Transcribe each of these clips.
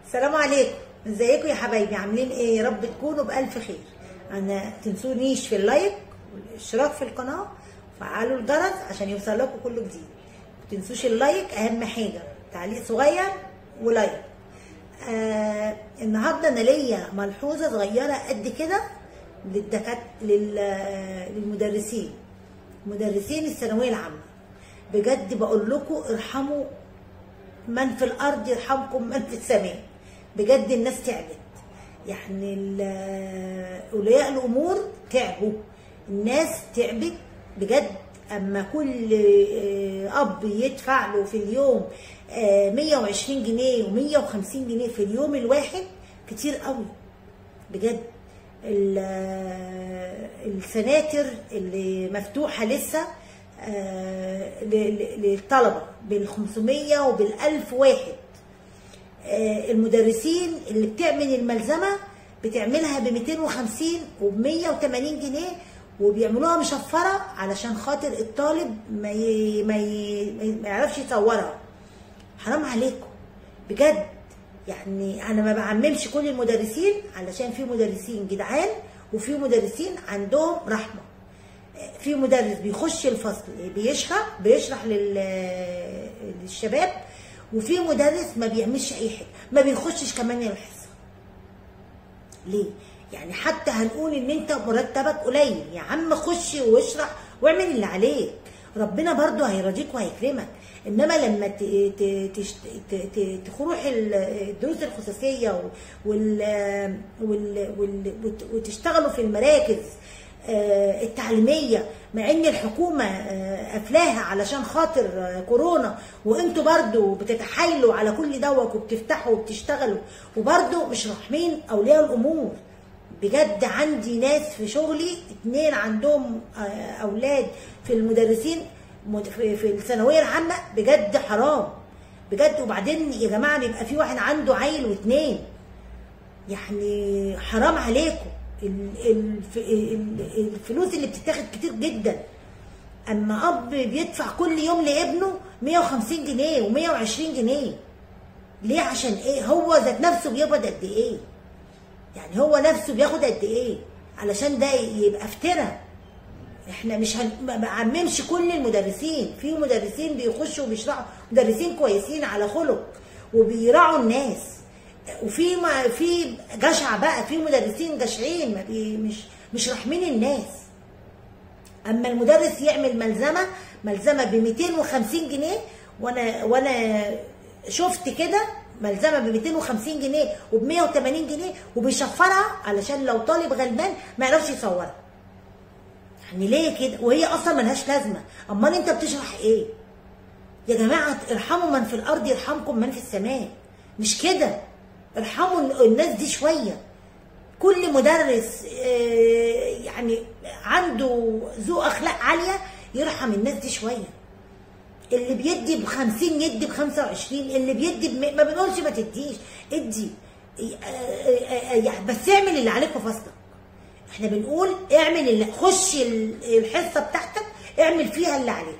السلام عليكم ازيكم يا حبايبي عاملين ايه يا رب تكونوا بالف خير انا تنسونيش في اللايك والاشتراك في القناه وفعلوا الجرس عشان يوصل لكم كل جديد ما تنسوش اللايك اهم حاجه تعليق صغير ولايك آه النهارده انا ليا ملحوظه صغيره قد كده للدكات لل... للمدرسين مدرسين الثانويه العامه بجد بقول لكم ارحموا من في الارض يرحمكم من في السماء بجد الناس تعبت يعني ال- اولياء الامور تعبوا الناس تعبت بجد اما كل آه، اب يدفع له في اليوم آه، 120 جنيه و150 جنيه في اليوم الواحد كتير قوي بجد ال- آه، السناتر اللي مفتوحه لسه آه، ل- ل- للطلبه بال 500 وبال 1000 واحد آه، المدرسين اللي بتعمل الملزمه بتعملها ب 250 وب 180 جنيه وبيعملوها مشفره علشان خاطر الطالب ما ي... ما, ي... ما يعرفش يصورها حرام عليكم بجد يعني انا ما بعممش كل المدرسين علشان في مدرسين جدعان وفي مدرسين عندهم رحمه في مدرس بيخش الفصل بيشرح بيشرح لل- للشباب وفي مدرس ما بيعملش اي حاجه ما بيخشش كمان الحصه ليه يعني حتى هنقول ان انت مرتبك قليل يا عم خش واشرح واعمل اللي عليك ربنا برضو هيرضيك وهيكرمك انما لما ت- ت- تشت- ت- ت- تروح ال- الدروس الخصوصيه وال وال وال وت- وتشتغلوا في المراكز آه، التعليميه مع ان الحكومه آه، قافلاها علشان خاطر آه، كورونا وانتوا برضو بتتحايلوا على كل دوت وبتفتحوا وبتشتغلوا وبرضو مش راحمين اولياء الامور بجد عندي ناس في شغلي اتنين عندهم آه، اولاد في المدرسين مد- في في الثانويه العامه بجد حرام بجد وبعدين يا جماعه يبقى في واحد عنده عيل واتنين يعني حرام عليكم ال- الف- ال- الفلوس اللي بتتاخد كتير جدا اما اب بيدفع كل يوم لابنه 150 جنيه و120 جنيه ليه عشان ايه هو ذات نفسه بيقبض قد ايه يعني هو نفسه بياخد قد ايه علشان ده يبقى افتراء احنا مش هن... ما بعممش كل المدرسين في مدرسين بيخشوا وبيشرحوا مدرسين كويسين على خلق وبيراعوا الناس وفي ما في جشع بقى في مدرسين جشعين ما بي مش مش راحمين الناس اما المدرس يعمل ملزمه ملزمه ب 250 جنيه وانا وانا شفت كده ملزمه ب 250 جنيه وب 180 جنيه وبيشفرها علشان لو طالب غلبان ما يعرفش يصورها يعني ليه كده وهي اصلا ملهاش لازمه امال انت بتشرح ايه يا جماعه ارحموا من في الارض يرحمكم من في السماء مش كده ارحموا الناس دي شويه كل مدرس آه، يعني عنده ذو اخلاق عاليه يرحم الناس دي شويه اللي بيدي ب 50 يدي ب 25 اللي بيدي بم... ما بنقولش ما تديش ادي آه، آه، آه، يعني بس اعمل اللي عليك في فصلك احنا بنقول اعمل اللي خش ال- الحصه بتاعتك اعمل فيها اللي عليك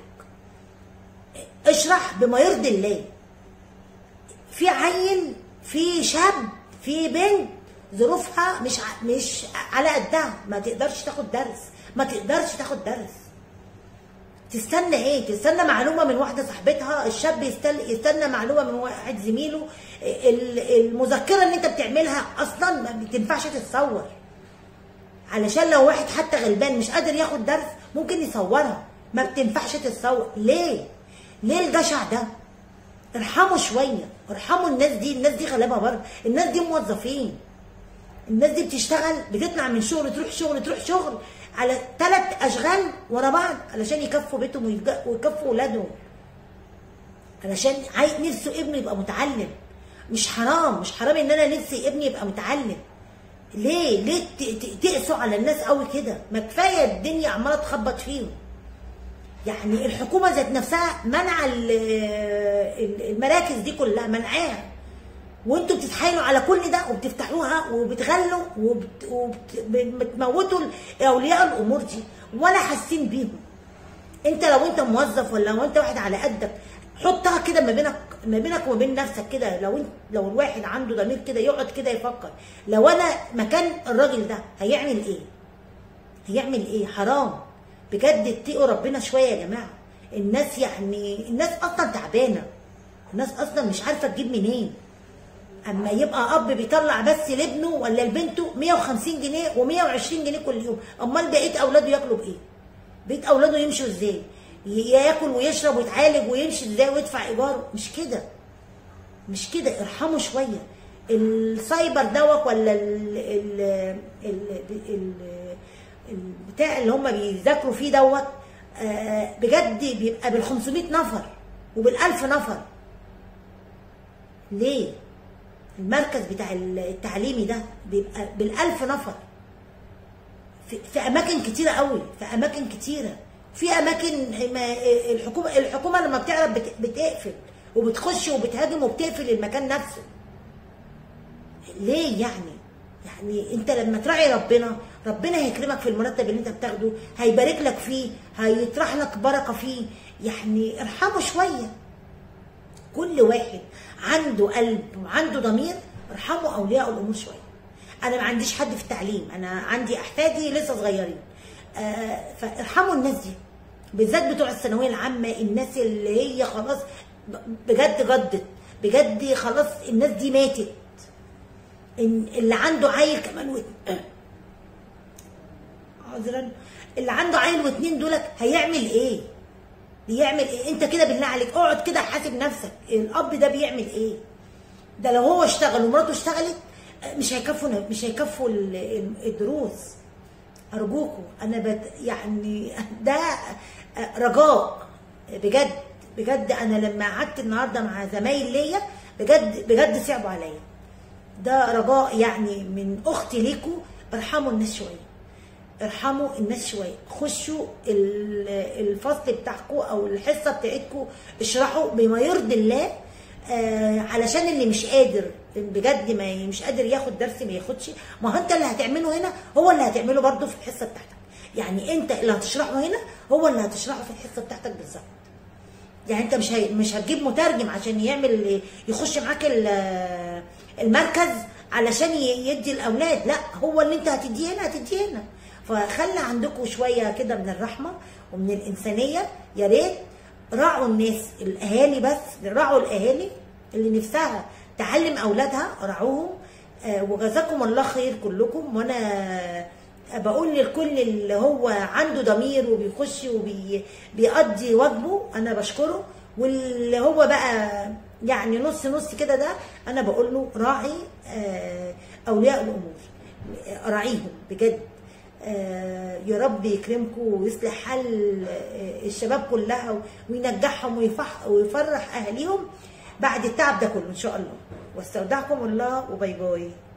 اشرح بما يرضي الله في عيل في شاب في بنت ظروفها مش ع- مش على قدها ما تقدرش تاخد درس ما تقدرش تاخد درس تستنى ايه تستنى معلومه من واحده صاحبتها الشاب يستنى يستنى معلومه من واحد زميله ال- المذكره اللي انت بتعملها اصلا ما بتنفعش تتصور علشان لو واحد حتى غلبان مش قادر ياخد درس ممكن يصورها ما بتنفعش تتصور ليه ليه الجشع ده ارحموا شويه ارحموا الناس دي الناس دي غلابه برضه الناس دي موظفين الناس دي بتشتغل بتطلع من شغل تروح شغل تروح شغل على ثلاث اشغال ورا بعض علشان يكفوا بيتهم ويلج- ويكفوا ولادهم علشان عايز نفسه ابنه يبقى متعلم مش حرام مش حرام ان انا نفسي ابني يبقى متعلم ليه ليه ت- ت- تقسوا على الناس قوي كده ما كفايه الدنيا عماله تخبط فيهم يعني الحكومه ذات نفسها منع ال- ال- المراكز دي كلها منعاها وانتوا بتتحايلوا على كل ده وبتفتحوها وبتغلوا وبتموتوا اولياء الامور دي ولا حاسين بيهم انت لو انت موظف ولا لو انت واحد على قدك حطها كده ما بينك ما بينك وما بين نفسك كده لو انت لو الواحد عنده ضمير كده يقعد كده يفكر لو انا مكان الراجل ده هيعمل ايه هيعمل ايه حرام بجد اتقوا ربنا شويه يا جماعه الناس يعني الناس اصلا تعبانه الناس اصلا مش عارفه تجيب منين اما يبقى اب بيطلع بس لابنه ولا لبنته 150 جنيه و120 جنيه كل يوم امال بقيه اولاده ياكلوا بايه بقيه اولاده يمشوا ازاي ياكل ويشرب ويتعالج ويمشي ازاي ويدفع ايجار مش كده مش كده ارحموا شويه السايبر دوت ولا ال ال ال ال البتاع اللي هم بيذاكروا فيه دوت آه، بجد بيبقى بال 500 نفر وبال 1000 نفر ليه؟ المركز بتاع التعليمي ده بيبقى بالألف نفر في, في أماكن كتيرة قوي في أماكن كتيرة في أماكن ما الحكومة الحكومة لما بتعرف بت- بتقفل وبتخش وبتهاجم وبتقفل المكان نفسه ليه يعني؟ يعني انت لما تراعي ربنا ربنا هيكرمك في المرتب اللي انت بتاخده هيبارك لك فيه هيطرح لك بركه فيه يعني ارحمه شويه كل واحد عنده قلب وعنده ضمير ارحموا اولياء الامور شويه انا ما عنديش حد في التعليم انا عندي احفادي لسه صغيرين آه فارحموا الناس دي بالذات بتوع الثانويه العامه الناس اللي هي خلاص ب- بجد جدت بجد خلاص الناس دي ماتت إن اللي عنده عيل كمان وات- عذرا اللي عنده عيل واتنين دولت هيعمل ايه؟ بيعمل ايه؟ انت كده بالله عليك اقعد كده حاسب نفسك الاب ده بيعمل ايه؟ ده لو هو اشتغل ومراته اشتغلت مش هيكفوا مش هيكفوا ال- ال- الدروس ارجوكم انا بت يعني ده رجاء بجد بجد انا لما قعدت النهارده مع زمايل ليا بجد بجد صعبوا عليا ده رجاء يعني من اختي ليكوا ارحموا الناس شويه ارحموا الناس شويه خشوا ال- الفصل بتاعكم او الحصه بتاعتكم اشرحوا بما يرضي الله آه علشان اللي مش قادر بجد ما مش قادر ياخد درس ما ياخدش ما هو انت اللي هتعمله هنا هو اللي هتعمله برضه في الحصه بتاعتك يعني انت اللي هتشرحه هنا هو اللي هتشرحه في الحصه بتاعتك بالظبط يعني انت مش هي... مش هتجيب مترجم عشان يعمل يخش معاك ال- المركز علشان ي- يدي الاولاد لا هو اللي انت هتديه هنا هتديه هنا فخلي عندكم شويه كده من الرحمه ومن الانسانيه يا ريت راعوا الناس الاهالي بس راعوا الاهالي اللي نفسها تعلم اولادها راعوهم آه، وجزاكم الله خير كلكم وانا بقول للكل اللي هو عنده ضمير وبيخش وبيقضي واجبه انا بشكره واللي هو بقى يعني نص نص كده ده انا بقول له راعي آه، اولياء الامور راعيهم بجد آه، يا رب يكرمكم ويصلح حال آه، الشباب كلها وينجحهم ويفح ويفرح اهاليهم بعد التعب ده كله ان شاء الله واستودعكم الله وباي باي